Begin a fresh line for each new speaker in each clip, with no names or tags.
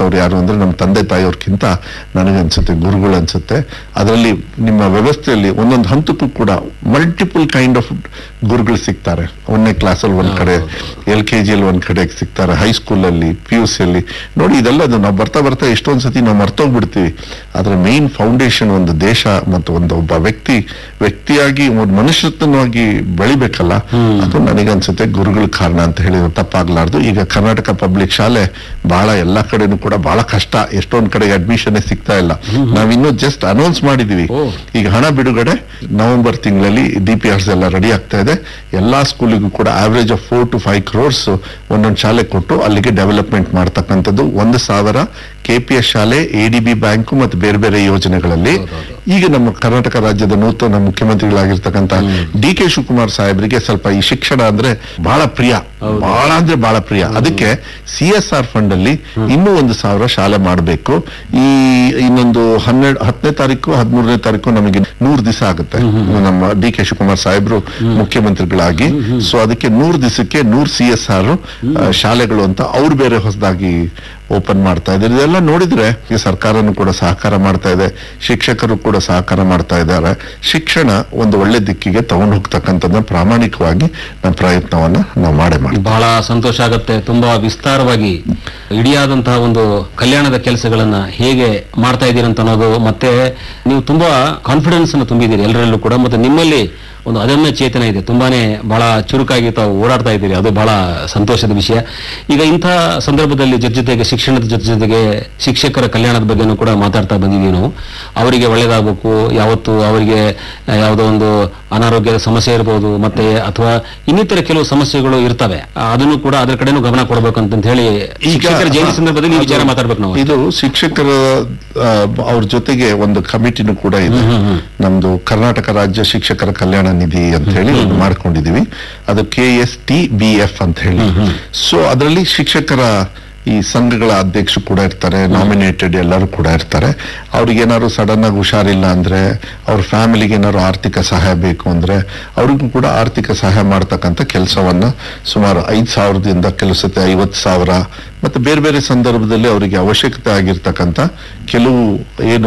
ಮಾಡ್ತಕ್ಕಂಥವ್ರು ಯಾರು ಅಂದ್ರೆ ನಮ್ಮ ತಂದೆ ತಾಯಿಯವ್ರಕ್ಕಿಂತ ನನಗನ್ಸುತ್ತೆ ಗುರುಗಳು ಅನ್ಸುತ್ತೆ ಅದರಲ್ಲಿ ನಿಮ್ಮ ವ್ಯವಸ್ಥೆಯಲ್ಲಿ ಒಂದೊಂದು ಹಂತಕ್ಕೂ ಕೂಡ ಮಲ್ಟಿಪಲ್ ಕೈಂಡ್ ಆಫ್ ಗುರುಗಳು ಸಿಗ್ತಾರೆ ಒಂದನೇ ಕ್ಲಾಸಲ್ಲಿ ಒಂದ್ ಕಡೆ ಎಲ್ ಕೆ ಜಿಯಲ್ಲಿ ಒಂದ್ ಕಡೆ ಸಿಗ್ತಾರೆ ಹೈಸ್ಕೂಲಲ್ಲಿ ಪಿ ಯು ಸಿಯಲ್ಲಿ ನೋಡಿ ಇದೆಲ್ಲ ಅದು ನಾವು ಬರ್ತಾ ಬರ್ತಾ ಎಷ್ಟೊಂದ್ ಸತಿ ನಾವು ಮರ್ತೋಗ್ಬಿಡ್ತೀವಿ ಆದ್ರೆ ಮೇನ್ ಫೌಂಡೇಶನ್ ಒಂದು ದೇಶ ಮತ್ತು ಒಂದು ಒಬ್ಬ ವ್ಯಕ್ತಿ ವ್ಯಕ್ತಿಯಾಗಿ ಒಂದು ಮನುಷ್ಯತ್ವವಾಗಿ ಬೆಳಿಬೇಕಲ್ಲ ಅದು ನನಗನ್ಸುತ್ತೆ ಗುರುಗಳ ಕಾರಣ ಅಂತ ಹೇಳಿದ್ರೆ ತಪ್ಪಾಗ್ಲಾರ್ದು ಈಗ ಕರ್ನಾಟಕ ಪಬ್ಲಿಕ್ ಶಾಲೆ ಬಹಳ ಎಲ್ಲಾ ಕಡೆನೂ ಕೂಡ ಬಹಳ ಕಷ್ಟ ಎಷ್ಟೊಂದ್ ಕಡೆ ಅಡ್ಮಿಷನ್ ಸಿಗ್ತಾ ಇಲ್ಲ ನಾವಿನ್ನೂ ಜಸ್ಟ್ ಅನೌನ್ಸ್ ಮಾಡಿದೀವಿ
ಓ.
ಈಗ ಹಣ ಬಿಡುಗಡೆ ನವೆಂಬರ್ ತಿಂಗಳಲ್ಲಿ ಡಿ ಪಿ ಆರ್ಸ್ ಎಲ್ಲ ರೆಡಿ ಆಗ್ತಾ ಇದೆ ಎಲ್ಲಾ ಸ್ಕೂಲಿಗೂ ಕೂಡ average of four to five crores ಒಂದೊಂದು ಶಾಲೆ ಕೊಟ್ಟು ಅಲ್ಲಿಗೆ ಡೆವಲಪ್ಮೆಂಟ್ ಮಾಡ್ತಕ್ಕಂಥದ್ದು ಒಂದು ಸಾವಿರ ಕೆ ಪಿ ಎಸ್ ಶಾಲೆ ಎ ಡಿ ಬಿ ಬ್ಯಾಂಕು ಮತ್ತು ಬೇರೆ ಬೇರೆ ಯೋಜನೆಗಳಲ್ಲಿ ಈಗ ನಮ್ಮ ಕರ್ನಾಟಕ ರಾಜ್ಯದ ನೂತನ ಮುಖ್ಯಮಂತ್ರಿಗಳಾಗಿರ್ತಕ್ಕಂಥ ಡಿ ಕೆ ಶಿವಕುಮಾರ್ ಸಾಹೇಬರಿಗೆ ಸ್ವಲ್ಪ ಈ ಶಿಕ್ಷಣ ಅಂದ್ರೆ ಬಹಳ ಪ್ರಿಯ ಬಹಳ ಅಂದ್ರೆ ಬಹಳ ಪ್ರಿಯ ಅದಕ್ಕೆ ಸಿ ಎಸ್ ಆರ್ ಫಂಡ್ ಅಲ್ಲಿ ಇನ್ನೂ ಒಂದು ಸಾವಿರ ಶಾಲೆ ಮಾಡಬೇಕು ಈ ಇನ್ನೊಂದು ಹನ್ನೆರಡು ಹತ್ತನೇ ತಾರೀಕು ಹದಿಮೂರನೇ ತಾರೀಕು ನಮಗೆ ನೂರು ದಿವಸ ಆಗುತ್ತೆ ನಮ್ಮ ಡಿ ಕೆ ಶಿವಕುಮಾರ್ ಸಾಹೇಬ್ರು ಮುಖ್ಯಮಂತ್ರಿಗಳಾಗಿ ಸೊ ಅದಕ್ಕೆ ನೂರು ದಿವಸಕ್ಕೆ ನೂರು ಸಿ ಎಸ್ ಆರ್ ಶಾಲೆಗಳು ಅಂತ ಅವ್ರು ಬೇರೆ ಹೊಸದಾಗಿ ಓಪನ್ ಮಾಡ್ತಾ ಇದ್ದಾರೆ ಇದೆಲ್ಲ ನೋಡಿದ್ರೆ ಈ ಸರ್ಕಾರನು ಕೂಡ ಸಹಕಾರ ಮಾಡ್ತಾ ಇದೆ ಶಿಕ್ಷಕರು ಕೂಡ ಸಹಕಾರ ಮಾಡ್ತಾ ಇದ್ದಾರೆ ಶಿಕ್ಷಣ ಒಂದು ಒಳ್ಳೆ ದಿಕ್ಕಿಗೆ ತಗೊಂಡು ಹೋಗ್ತಕ್ಕಂಥದ್ದನ್ನ ಪ್ರಾಮಾಣಿಕವಾಗಿ ನಮ್ಮ ಪ್ರಯತ್ನವನ್ನ ನಾವು ಮಾಡೇ ಮಾಡ್ತೀವಿ
ಬಹಳ ಸಂತೋಷ ಆಗುತ್ತೆ ತುಂಬಾ ವಿಸ್ತಾರವಾಗಿ ಇಡಿಯಾದಂತಹ ಒಂದು ಕಲ್ಯಾಣದ ಕೆಲಸಗಳನ್ನ ಹೇಗೆ ಮಾಡ್ತಾ ಇದ್ದೀರಿ ಅಂತ ಅನ್ನೋದು ಮತ್ತೆ ನೀವು ತುಂಬಾ ಕಾನ್ಫಿಡೆನ್ಸ್ ಅನ್ನು ತುಂಬಿದ್ದೀರಿ ಎಲ್ಲರಲ್ಲೂ ಕೂಡ ಮತ್ತೆ ನಿಮ್ಮಲ್ಲಿ ಒಂದು ಅದಮ್ಯ ಚೇತನ ಇದೆ ತುಂಬಾನೇ ಬಹಳ ಚುರುಕಾಗಿ ತಾವು ಓಡಾಡ್ತಾ ಇದ್ದೀರಿ ಅದು ಬಹಳ ಸಂತೋಷದ ವಿಷಯ ಈಗ ಇಂಥ ಸಂದರ್ಭದಲ್ಲಿ ಜೊತೆ ಜೊತೆಗೆ ಶಿಕ್ಷಣದ ಜೊತೆ ಜೊತೆಗೆ ಶಿಕ್ಷಕರ ಕಲ್ಯಾಣದ ಬಗ್ಗೆನೂ ಕೂಡ ಮಾತಾಡ್ತಾ ಬಂದಿದ್ದೀವಿ ನಾವು ಅವರಿಗೆ ಒಳ್ಳೇದಾಗಬೇಕು ಯಾವತ್ತು ಅವರಿಗೆ ಆ, ಯಾವುದೋ ಒಂದು ಅನಾರೋಗ್ಯದ ಸಮಸ್ಯೆ ಇರಬಹುದು ಮತ್ತೆ ಅಥವಾ ಇನ್ನಿತರ ಕೆಲವು ಸಮಸ್ಯೆಗಳು ಇರ್ತವೆ ಆ, ಅದನ್ನು ಕೂಡ ಅದರ ಕಡೆನೂ ಗಮನ ಕೊಡಬೇಕು ಅಂತ ಹೇಳಿ ಶಿಕ್ಷಕರ ಜಯಂತಿ ಸಂದರ್ಭದಲ್ಲಿ ಈ ವಿಚಾರ ಮಾತಾಡ್ಬೇಕು ನಾವು
ಇದು ಶಿಕ್ಷಕರ ಆ, ಅವ್ರ ಜೊತೆಗೆ ಒಂದು ಕಮಿಟಿನೂ ಕೂಡ ಇದೆ ನಮ್ದು ಕರ್ನಾಟಕ ರಾಜ್ಯ ಶಿಕ್ಷಕರ ಕಲ್ಯಾಣ ನಿಧಿ ಅಂತ ಹೇಳಿ ಒಂದು ಮಾಡ್ಕೊಂಡಿದೀವಿ ಅದು K S T B F ಅಂತ ಹೇಳಿ ಸೊ ಅದರಲ್ಲಿ ಶಿಕ್ಷಕರ ಈ ಸಂಘಗಳ ಅಧ್ಯಕ್ಷರು ಕೂಡ ಇರ್ತಾರೆ ನಾಮಿನೇಟೆಡ್ ಎಲ್ಲರೂ ಕೂಡ ಇರ್ತಾರೆ ಅವ್ರಿಗೆ ಏನಾದ್ರು ಸಡನ್ ಆಗಿ ಹುಷಾರಿಲ್ಲ ಅಂದ್ರೆ ಅವ್ರ ಫ್ಯಾಮಿಲಿಗೆ ಏನಾದ್ರು ಆರ್ಥಿಕ ಸಹಾಯ ಬೇಕು ಅಂದ್ರೆ ಅವ್ರಿಗೂ ಕೂಡ ಆರ್ಥಿಕ ಸಹಾಯ ಮಾಡ್ತಕ್ಕಂಥ ಕೆಲಸವನ್ನ ಸುಮಾರು ಐದ್ ಸಾವಿರದಿಂದ ಕೆಲಸತೆ ಐವತ್ತು ಸಾವಿರ ಮತ್ತೆ ಬೇರೆ ಬೇರೆ ಸಂದರ್ಭದಲ್ಲಿ ಅವರಿಗೆ ಅವಶ್ಯಕತೆ ಆಗಿರ್ತಕ್ಕಂಥ ಕೆಲವು ಏನು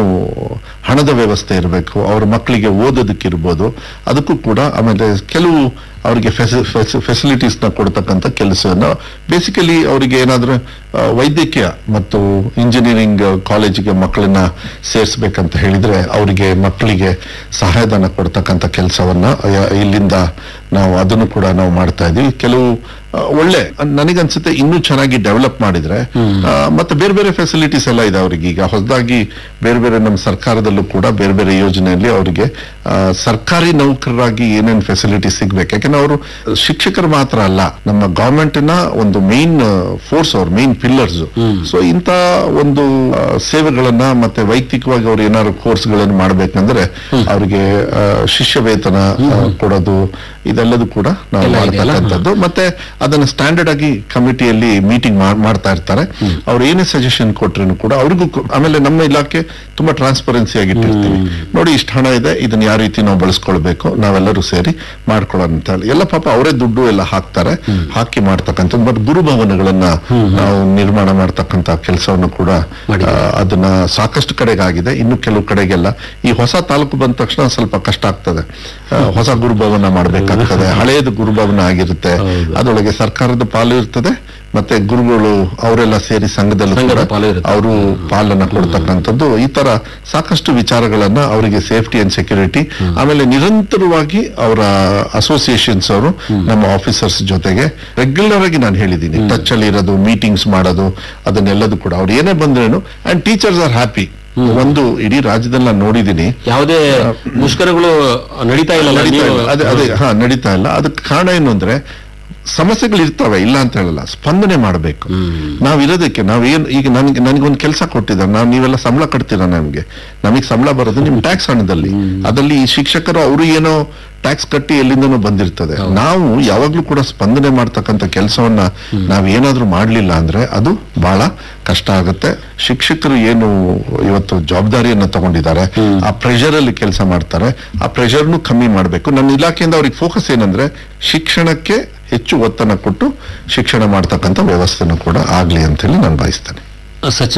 ಹಣದ ವ್ಯವಸ್ಥೆ ಇರಬೇಕು ಅವ್ರ ಮಕ್ಕಳಿಗೆ ಓದೋದಕ್ಕಿರ್ಬೋದು ಅದಕ್ಕೂ ಕೂಡ ಆಮೇಲೆ ಕೆಲವು ಅವರಿಗೆ ಫೆಸಿಲಿಟೀಸ್ ನ ಕೊಡ್ತಕ್ಕಂಥ ಕೆಲಸವನ್ನ ಬೇಸಿಕಲಿ ಅವರಿಗೆ ಏನಾದ್ರೂ ಆ, ವೈದ್ಯಕೀಯ ಮತ್ತು ಇಂಜಿನಿಯರಿಂಗ್ ಕಾಲೇಜಿಗೆ ಮಕ್ಕಳನ್ನ ಸೇರಿಸ್ಬೇಕಂತ ಹೇಳಿದ್ರೆ ಅವರಿಗೆ ಮಕ್ಕಳಿಗೆ ಸಹಾಯಧನ ಕೊಡ್ತಕ್ಕಂಥ ಕೆಲಸವನ್ನ ಯ- ಇಲ್ಲಿಂದ ನಾವು ಅದನ್ನು ಕೂಡ ನಾವು ಮಾಡ್ತಾ ಇದೀವಿ ಕೆಲವು ಆ, ಒಳ್ಳೆ ನನಗನ್ಸುತ್ತೆ ಇನ್ನೂ ಚೆನ್ನಾಗಿ ಡೆವಲಪ್ ಮಾಡಿದ್ರೆ ಆ, ಮತ್ತೆ ಬೇರೆ ಬೇರೆ ಫೆಸಿಲಿಟೀಸ್ ಎಲ್ಲ ಇದೆ ಅವರಿಗೆ ಈಗ ಹೊಸದಾಗಿ ಬೇರೆ ಬೇರೆ ನಮ್ಮ ಸರ್ಕಾರದಲ್ಲೂ ಕೂಡ ಬೇರೆ ಬೇರೆ ಯೋಜನೆಯಲ್ಲಿ ಅವರಿಗೆ ಆ, ಸರ್ಕಾರಿ ನೌಕರರಾಗಿ ಏನೇನು ಫೆಸಿಲಿಟಿ ಸಿಗ್ಬೇಕು ಯಾಕಂದ್ರೆ ಅವರು ಶಿಕ್ಷಕರು ಮಾತ್ರ ಅಲ್ಲ ನಮ್ಮ ಗವರ್ಮೆಂಟ್ ನ ಒಂದು ಮೇನ್ ಫೋರ್ಸ್ ಅವ್ರ ಮೇನ್ ಪಿಲ್ಲರ್ಸ್ ಸೊ ಇಂತ ಒಂದು ಆ, ಸೇವೆಗಳನ್ನ ಮತ್ತೆ ವೈಯಕ್ತಿಕವಾಗಿ ಅವ್ರು ಏನಾದ್ರು ಕೋರ್ಸ್ಗಳನ್ನು ಮಾಡ್ಬೇಕಂದ್ರೆ ಅವರಿಗೆ ಶಿಷ್ಯ ವೇತನ ಆ, ಕೊಡೋದು ಇದೆಲ್ಲದೂ ಕೂಡ ನಾವು
ಎಲ್ಲ ಇದೆ ಅಲ್ಲ?
ಮಾಡ್ತಕ್ಕಂಥದ್ದು ಮತ್ತೆ ಅದನ್ನ ಸ್ಟ್ಯಾಂಡರ್ಡ್ ಆಗಿ ಕಮಿಟಿಯಲ್ಲಿ ಮೀಟಿಂಗ್ ಮಾಡ್ತಾ ಇರ್ತಾರೆ ಅವ್ರು ಏನೇ ಸಜೆಷನ್ ಕೊಟ್ರು ಕೂಡ ಅವ್ರಿಗೂ ಕೂ- ಆಮೇಲೆ ನಮ್ಮ ಇಲಾಖೆ ತುಂಬಾ ಟ್ರಾನ್ಸ್ಪರೆನ್ಸಿ ಆಗಿ ಇಟ್ಟಿರ್ತೀವಿ ನೋಡಿ ಇಷ್ಟು ಹಣ ಇದೆ ಇದನ್ನ ಯಾವ ರೀತಿ ನಾವು ಬಳಸ್ಕೊಳ್ಬೇಕು ನಾವೆಲ್ಲರೂ ಸೇರಿ ಮಾಡ್ಕೊಳ್ಳೋಣ ಅಂತ ಹೇಳಿ ಎಲ್ಲ ಪಾಪ ಅವರೇ ದುಡ್ಡು ಎಲ್ಲ ಹಾಕ್ತಾರೆ ಹಾಕಿ ಮಾಡ್ತಕ್ಕಂಥದ್ದು ಬಟ್ ಗುರುಭವನಗಳನ್ನ ನಾವು ನಿರ್ಮಾಣ ಮಾಡ್ತಕ್ಕಂಥ ಕೆಲಸವನ್ನು ಕೂಡ ಆ, ಅದನ್ನ ಸಾಕಷ್ಟು ಕಡೆಗಾಗಿದೆ ಇನ್ನು ಕೆಲವು ಕಡೆಗೆಲ್ಲ ಈ ಹೊಸ ತಾಲೂಕು ಬಂದ ತಕ್ಷಣ ಸ್ವಲ್ಪ ಕಷ್ಟ ಆಗ್ತದೆ ಆ, ಹೊಸ ಗುರುಭವನ ಮಾಡ್ಬೇಕಾಗ್ತದೆ ಹಳೆಯದು ಗುರುಭವನ ಆಗಿರುತ್ತೆ ಅದರೊಳಗೆ ಸರ್ಕಾರದ ಪಾಲು ಇರ್ತದೆ ಮತ್ತೆ ಗುರುಗಳು ಅವರೆಲ್ಲ ಸೇರಿ ಸಂಘದಲ್ಲೂ
ಸಂಘದ
ಕೂಡ
ಪಾಲು ಇರುತ್ತೆ.
ಅವರು ಪಾಲನ್ನ ಕೊಡ್ತಕ್ಕಂಥದ್ದು ಈ ತರ ಸಾಕಷ್ಟು ವಿಚಾರಗಳನ್ನ ಅವರಿಗೆ ಸೇಫ್ಟಿ ಅಂಡ್ ಸೆಕ್ಯೂರಿಟಿ ಆಮೇಲೆ ನಿರಂತರವಾಗಿ ಅವರ ಅಸೋಸಿಯೇಷನ್ಸ್ ಅವರು ನಮ್ಮ ಆಫೀಸರ್ಸ್ ಜೊತೆಗೆ ರೆಗ್ಯುಲರ್ ಆಗಿ ನಾನು ಹೇಳಿದ್ದೀನಿ ಟಚ್ ಅಲ್ಲಿ ಇರೋದು ಮೀಟಿಂಗ್ಸ್ ಮಾಡೋದು ಅದನ್ನೆಲ್ಲದು ಕೂಡ ಅವ್ರು ಏನೇ ಬಂದ್ರೇನು ಅಂಡ್ ಟೀಚರ್ಸ್ ಆರ್ ಹ್ಯಾಪಿ ಒಂದು ಇಡೀ ರಾಜ್ಯದಲ್ಲಿ ನಾನು ನೋಡಿದ್ದೀನಿ
ಯಾವುದೇ ಮುಷ್ಕರಗಳು ನಡೀತಾ ಇಲ್ಲ
ನಡೀತಾ ಇಲ್ಲ ಅದೇ ಅದೇ ಹಾ ನಡೀತಾ ಇಲ್ಲ ಅದಕ್ಕೆ ಕಾರಣ ಏನು ಅಂದ್ರೆ ಸಮಸ್ಯೆಗಳು ಇರ್ತವೆ ಇಲ್ಲ ಅಂತ ಹೇಳಲ್ಲ ಸ್ಪಂದನೆ ಮಾಡಬೇಕು ನಾವ್ ಇರೋದಕ್ಕೆ ನಾವ್ ಏನ್ ಈಗ ನನಗೆ ನನಗೊಂದು ಕೆಲಸ ಕೊಟ್ಟಿದ್ದಾರೆ ನಾವು ನೀವೆಲ್ಲ ಸಂಬಳ ಕಟ್ತೀರಾ ನಮ್ಗೆ ನಮಗೆ ಸಂಬಳ ಬರೋದು ನಿಮ್ ಟ್ಯಾಕ್ಸ್ ಹಣದಲ್ಲಿ ಅದಲ್ಲಿ ಈ ಶಿಕ್ಷಕರು ಅವರು ಏನೋ ಟ್ಯಾಕ್ಸ್ ಕಟ್ಟಿ ಎಲ್ಲಿಂದನೂ ಬಂದಿರ್ತದೆ ನಾವು ಯಾವಾಗ್ಲೂ ಕೂಡ ಸ್ಪಂದನೆ ಮಾಡ್ತಕ್ಕಂಥ ಕೆಲಸವನ್ನ ನಾವ್ ಏನಾದ್ರೂ ಮಾಡ್ಲಿಲ್ಲ ಅಂದ್ರೆ ಅದು ಬಹಳ ಕಷ್ಟ ಆಗುತ್ತೆ ಶಿಕ್ಷಕರು ಏನು ಇವತ್ತು ಜವಾಬ್ದಾರಿಯನ್ನ ತಗೊಂಡಿದ್ದಾರೆ ಆ ಪ್ರೆಷರ್ ಅಲ್ಲಿ ಕೆಲಸ ಮಾಡ್ತಾರೆ ಆ ಪ್ರೆಷರ್ನು ಕಮ್ಮಿ ಮಾಡಬೇಕು ನನ್ನ ಇಲಾಖೆಯಿಂದ ಅವ್ರಿಗೆ ಫೋಕಸ್ ಏನಂದ್ರೆ ಶಿಕ್ಷಣಕ್ಕೆ ಹೆಚ್ಚು ಒತ್ತನ್ನು ಕೊಟ್ಟು ಶಿಕ್ಷಣ ಮಾಡ್ತಕ್ಕಂಥ ವ್ಯವಸ್ಥೆನೂ ಕೂಡ ಆಗ್ಲಿ ಅಂತ ಹೇಳಿ ನಾನು ಬಯಸ್ತೇನೆ
ಸಚಿವ